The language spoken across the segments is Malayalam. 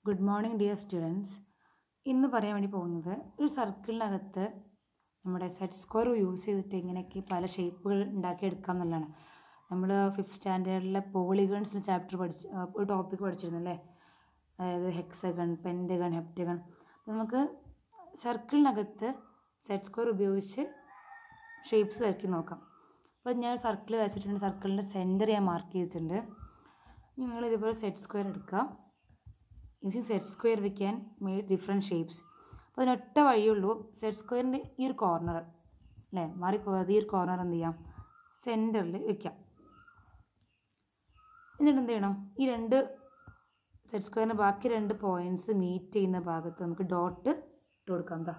ഗുഡ് മോർണിംഗ് ഡിയർ സ്റ്റുഡൻസ് ഇന്ന് പറയാൻ വേണ്ടി പോകുന്നത് ഒരു സർക്കിളിനകത്ത് നമ്മുടെ സെറ്റ് സ്ക്വയർ യൂസ് ചെയ്തിട്ട് ഇങ്ങനെയൊക്കെ പല ഷേപ്പുകൾ ഉണ്ടാക്കിയെടുക്കാം എന്നുള്ളതാണ് നമ്മൾ ഫിഫ്ത്ത് സ്റ്റാൻഡേർഡിലെ പോളിഗൺസ് ചാപ്റ്റർ പഠിച്ച് ആ, ഒരു ടോപ്പിക് പഠിച്ചിരുന്നല്ലേ അതായത് ഹെക്സഗൺ പെൻറ്റഗൺ ഹെപ്റ്റഗൺ അപ്പോൾ നമുക്ക് സർക്കിളിനകത്ത് സെറ്റ് സ്ക്വയർ ഉപയോഗിച്ച് ഷേപ്സ് വരയ്ക്കി നോക്കാം അപ്പോൾ ഞാൻ സർക്കിൾ വരച്ചിട്ടുണ്ട് സർക്കിളിൻ്റെ സെൻറ്റർ ഞാൻ മാർക്ക് ചെയ്തിട്ടുണ്ട് നിങ്ങൾ ഇതുപോലെ സെറ്റ് സ്ക്വയർ എടുക്കുക using set square we can made different shapes അപ്പോൾ അതിനൊറ്റ വഴിയുള്ളൂ സെറ്റ് സ്ക്വയറിൻ്റെ ഈ ഒരു കോർണർ അല്ലേ മാറിപ്പോയത് ഈ ഒരു കോർണർ എന്ത് ചെയ്യാം സെൻറ്ററിൽ വെക്കാം എന്നിട്ട് എന്ത് ചെയ്യണം ഈ രണ്ട് സെറ്റ് സ്ക്വയറിൻ്റെ ബാക്കി രണ്ട് പോയിൻറ്റ്സ് മീറ്റ് ചെയ്യുന്ന ഭാഗത്ത് നമുക്ക് ഡോട്ട് ഇട്ട് കൊടുക്കാം എന്താ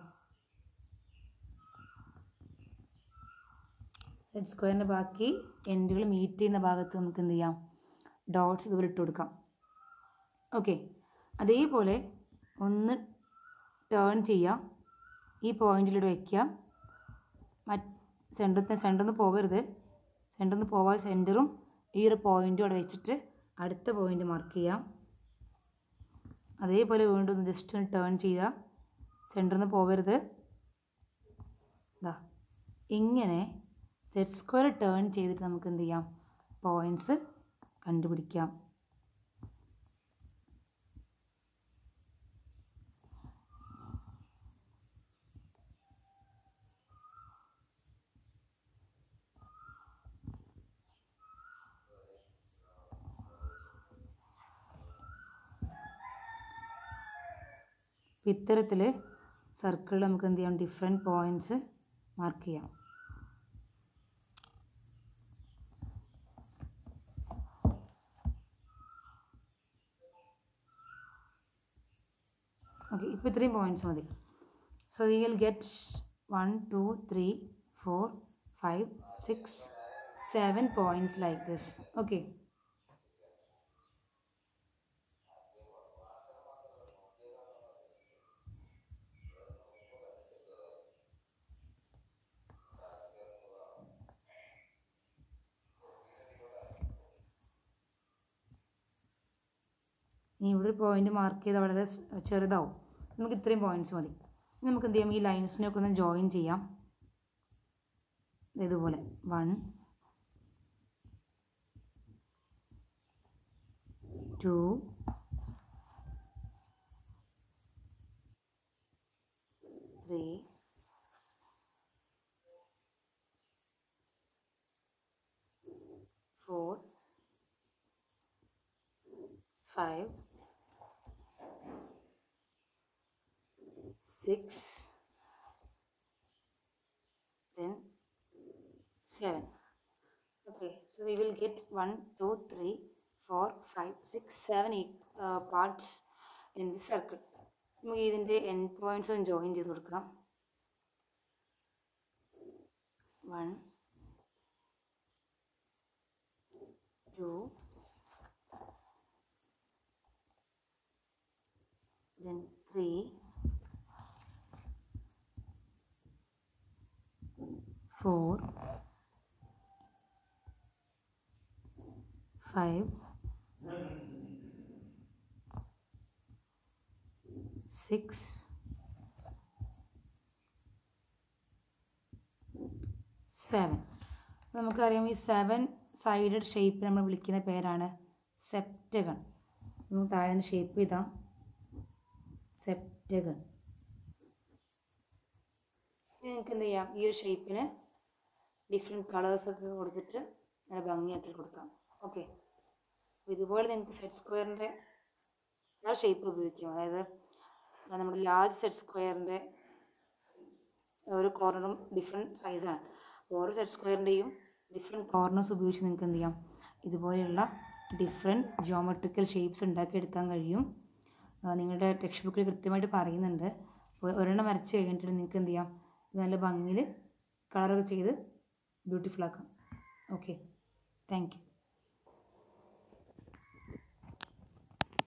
സെറ്റ് സ്ക്വയറിൻ്റെ ബാക്കി എൻഡുകൾ മീറ്റ് ചെയ്യുന്ന ഭാഗത്ത് നമുക്ക് എന്ത് ചെയ്യാം ഡോട്ട്സ് ഇതുപോലെ ഇട്ട് കൊടുക്കാം ഓക്കെ അതേപോലെ ഒന്ന് ടേൺ ചെയ്യാം ഈ പോയിന്റിലൂടെ വയ്ക്കുക മറ്റ് സെൻറ്ററിൽ സെൻറ്ററിൽ നിന്ന് പോകരുത് സെൻറ്ററിൽ നിന്ന് പോവാതെ സെൻറ്ററും ഈ ഒരു പോയിൻറ്റും അവിടെ വെച്ചിട്ട് അടുത്ത പോയിൻ്റ് മാർക്ക് ചെയ്യാം അതേപോലെ വീണ്ടും ഒന്ന് ജസ്റ്റ് ഒന്ന് ടേൺ ചെയ്യുക സെൻറ്ററിൽ നിന്ന് പോകരുത് ഇതാ ഇങ്ങനെ സെറ്റ് സ്ക്വയർ ടേൺ ചെയ്തിട്ട് നമുക്ക് എന്ത് ചെയ്യാം പോയിൻറ്റ്സ് കണ്ടുപിടിക്കാം അപ്പോൾ ഇത്തരത്തിൽ സർക്കിളിൽ നമുക്ക് എന്ത് ചെയ്യാം ഡിഫറെൻറ്റ് പോയിൻറ്റ്സ് മാർക്ക് ചെയ്യാം ഓക്കെ ഇപ്പോൾ ഇത്രയും പോയിൻറ്റ്സ് മതി so you will get one two three four five six seven points like this okay ഇനി ഇവിടെ ഒരു പോയിന്റ് മാർക്ക് ചെയ്താൽ വളരെ സ് ചെറുതാവും നമുക്ക് ഇത്രയും പോയിന്റ്സ് മതി ഇനി നമുക്ക് എന്ത് ചെയ്യാം ഈ ലൈൻസിനെയൊക്കെ ഒന്ന് ജോയിൻ ചെയ്യാം ദേ ഇതുപോലെ one two three four five, six, then seven. Okay, so we will get one, two, three, four, five, six, seven e- uh, parts in this circle. നമുക്ക് ഇതിൻ്റെ എൻ പോയിൻറ്റ്സ് ഒന്ന് ജോയിൻ ചെയ്ത് കൊടുക്കാം വൺ ടു then 3 4 5 6 സെവൻ നമുക്കറിയാം ഈ സെവൻ സൈഡഡ് ഷേപ്പ് നമ്മൾ വിളിക്കുന്ന പേരാണ് സെപ്റ്റഗൺ നമുക്ക് താഴെ ഷേപ്പ് ചെയ്താൽ സെപ്റ്റഗൺ നിങ്ങൾക്ക് എന്ത് ചെയ്യാം ഈ ഒരു ഷേപ്പിന് ഡിഫറെൻറ്റ് കളേഴ്സൊക്കെ കൊടുത്തിട്ട് നല്ല ഭംഗിയാക്കി കൊടുക്കാം ഓക്കെ അപ്പോൾ ഇതുപോലെ നിങ്ങൾക്ക് സെറ്റ് സ്ക്വയറിൻ്റെ ആ ഷേപ്പ് ഉപയോഗിക്കാം അതായത് നമ്മുടെ ലാർജ് സെറ്റ് സ്ക്വയറിൻ്റെ ഓരോ കോർണറും ഡിഫറെൻറ്റ് സൈസാണ് ഓരോ സെറ്റ് സ്ക്വയറിൻ്റെയും ഡിഫറെൻറ്റ് കോർണേഴ്സ് ഉപയോഗിച്ച് നിങ്ങൾക്ക് എന്ത് ചെയ്യാം ഇതുപോലെയുള്ള ഡിഫറെൻറ്റ് ജിയോമെട്രിക്കൽ ഷേപ്സ് ഉണ്ടാക്കിയെടുക്കാൻ കഴിയും ആ, നിങ്ങളുടെ ടെക്സ്റ്റ് ബുക്കിൽ കൃത്യമായിട്ട് പറയുന്നുണ്ട് അപ്പോൾ ഒരെണ്ണം വരച്ച് കഴിഞ്ഞിട്ട് നിങ്ങൾക്ക് എന്ത് ചെയ്യാം ഇത് നല്ല ഭംഗിയിൽ കളറൊക്കെ ചെയ്ത് ബ്യൂട്ടിഫുൾ ആക്കാം ഓക്കെ താങ്ക് യു